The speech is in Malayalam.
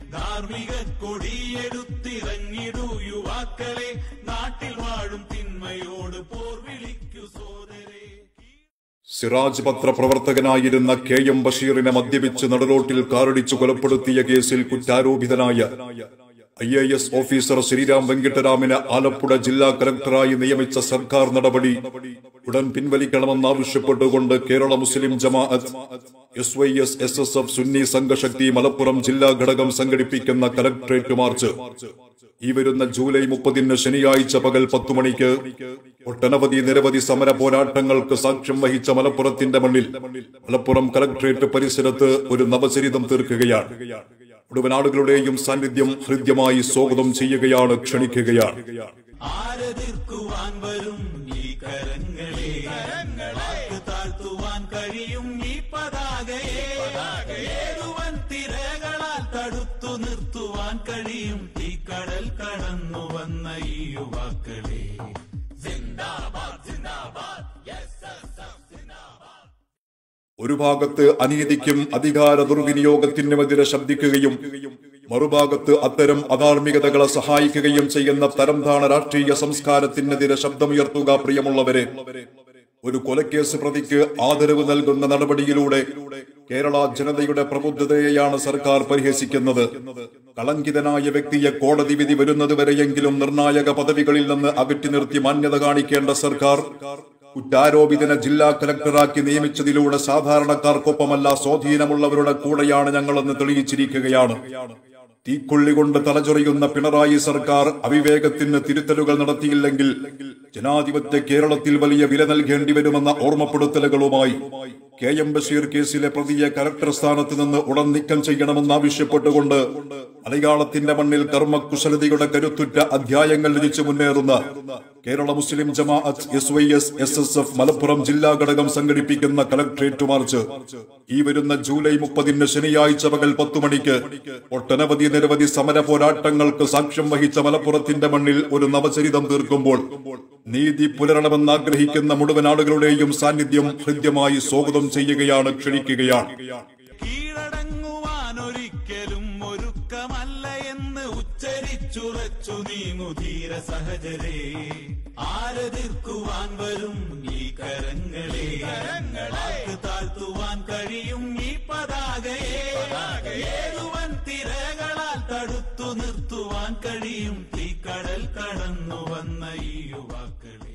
ധാർമ്മിക കൊടിയെടുത്തിറങ്ങിടൂ യുവാക്കളെ നാട്ടിൽ വാഴും തിന്മയോട് പോർ വിളിക്കൂ സോദരേ സിറാജ് പത്രപ്രവർത്തകനായിരുന്ന കെ എം ബഷീറിനെ മദ്യപിച്ച് നടുറോട്ടിൽ കാറടിച്ചു കൊലപ്പെടുത്തിയ കേസിൽ കുറ്റാരോപിതനായ I A S officer Sriram വെങ്കിട്ടരാമിനെ ആലപ്പുഴ ജില്ലാ കലക്ടറായി നിയമിച്ച സർക്കാർ നടപടി ഉടൻ പിൻവലിക്കണമെന്നാവശ്യപ്പെട്ടുകൊണ്ട് Kerala Muslim Jamaath S Y S S S F Sunni സംഘശക്തി മലപ്പുറം ജില്ലാ ഘടകം സംഘടിപ്പിക്കുന്ന കലക്ട്രേറ്റ് മാർച്ച് ഈ വരുന്ന ജൂലൈ മുപ്പതിന് ശനിയാഴ്ച പകൽ പത്തു മണിക്ക് ഒട്ടനവധി നിരവധി സമര പോരാട്ടങ്ങൾക്ക് സാക്ഷ്യം വഹിച്ച മലപ്പുറത്തിന്റെ മണ്ണിൽ മലപ്പുറം കലക്ട്രേറ്റ് പരിസരത്ത് ഒരു നവചരിതം തീർക്കുകയാണ് മുഴുവൻ ആളുകളുടെയും സാന്നിധ്യം ഹൃദ്യമായി സ്വാഗതം ചെയ്യുകയാണ് ക്ഷണിക്കുകയാണ് ആരതിർക്കുവാൻ വരും ഈ കരങ്ങളെ കരങ്ങളെ താഴ്ത്തുവാൻ കഴിയും ഈ പതാകയെ ഏതുവൻ തിരകളാൽ തടുത്തു നിർത്തുവാൻ കഴിയും ഈ കടൽ കടന്നു വന്ന ഈ യുവാക്കളെ സിന്ദാബാദ് സിന്ദാബാദ് ഒരു ഭാഗത്ത് അനീതിക്കും അധികാര ദുർവിനിയോഗത്തിനുമെതിരെ ശബ്ദിക്കുകയും മറുഭാഗത്ത് അത്തരം അധാർമികതകളെ സഹായിക്കുകയും ചെയ്യുന്ന തരംതാണ രാഷ്ട്രീയ സംസ്കാരത്തിനെതിരെ ശബ്ദമുയർത്തുക പ്രിയമുള്ളവരെ ഒരു കൊലക്കേസ് പ്രതിക്ക് ആദരവ് നൽകുന്ന നടപടിയിലൂടെ കേരള ജനതയുടെ പ്രബുദ്ധതയെയാണ് സർക്കാർ പരിഹസിക്കുന്നത് കളങ്കിതനായ വ്യക്തിയെ കോടതി വിധി വരുന്നതുവരെയെങ്കിലും നിർണായക പദവികളിൽ നിന്ന് അകറ്റി നിർത്തി മാന്യത കാണിക്കേണ്ട സർക്കാർ കുറ്റാരോപിതനെ ജില്ലാ കലക്ടറാക്കി നിയമിച്ചതിലൂടെ സാധാരണക്കാർക്കൊപ്പമല്ല സ്വാധീനമുള്ളവരുടെ കൂടെയാണ് ഞങ്ങളെന്ന് തെളിയിച്ചിരിക്കുകയാണ് തീക്കൊള്ളി കൊണ്ട് തലചൊറിയുന്ന പിണറായി സർക്കാർ അവിവേകത്തിന് തിരുത്തലുകൾ നടത്തിയില്ലെങ്കിൽ ജനാധിപത്യ കേരളത്തിൽ വലിയ വില നൽകേണ്ടി വരുമെന്ന ഓർമ്മപ്പെടുത്തലുകളുമായി കെ എം ബഷീർ കേസിലെ പ്രതിയെ കലക്ടർ സ്ഥാനത്ത് നിന്ന് ഉടൻ നീക്കം ചെയ്യണമെന്നാവശ്യപ്പെട്ടുകൊണ്ട് മലയാളത്തിന്റെ മണ്ണിൽ കർമ്മകുശലതയുടെ കരുത്തുറ്റ അധ്യായങ്ങൾ രചിച്ചു മുന്നേറുന്ന Kerala Muslim Jamaath S Y S S S F Malappuram ജില്ലാ ഘടകം സംഘടിപ്പിക്കുന്ന കലക്ട്രേറ്റ് മാർച്ച് ഈ വരുന്ന ജൂലൈ മുപ്പതിന് ശനിയാഴ്ച പകൽ പത്തു മണിക്ക് ഒട്ടനവധി നിരവധി സമര പോരാട്ടങ്ങൾക്ക് സാക്ഷ്യം വഹിച്ച മലപ്പുറത്തിന്റെ മണ്ണിൽ ഒരു നവചരിതം തീർക്കുമ്പോൾ നീതി പുലരണമെന്നാഗ്രഹിക്കുന്ന മുഴുവൻ ആളുകളുടെയും സാന്നിധ്യം ഹൃദ്യമായി സ്വാഗതം ചെയ്യുകയാണ് ക്ഷണിക്കുകയാണ് കീഴടങ്ങുവാൻ ഒരിക്കലും ഒരുക്കമല്ല എന്ന് ഉച്ചരിച്ചുറച്ചു നീങ്ങു ധീര സഹജരെ ആരതിർക്കുവാൻ വരും ഈ കരങ്ങളെ കരങ്ങളെ താഴ്ത്തുവാൻ കഴിയും ഈ പതാകയെ ഏതുവൻ തിരകളാൽ തടുത്തു നിർത്തുവാൻ കഴിയും തീക്കടൽ കടന്നു വന്ന ഈ യുവാക്കളെ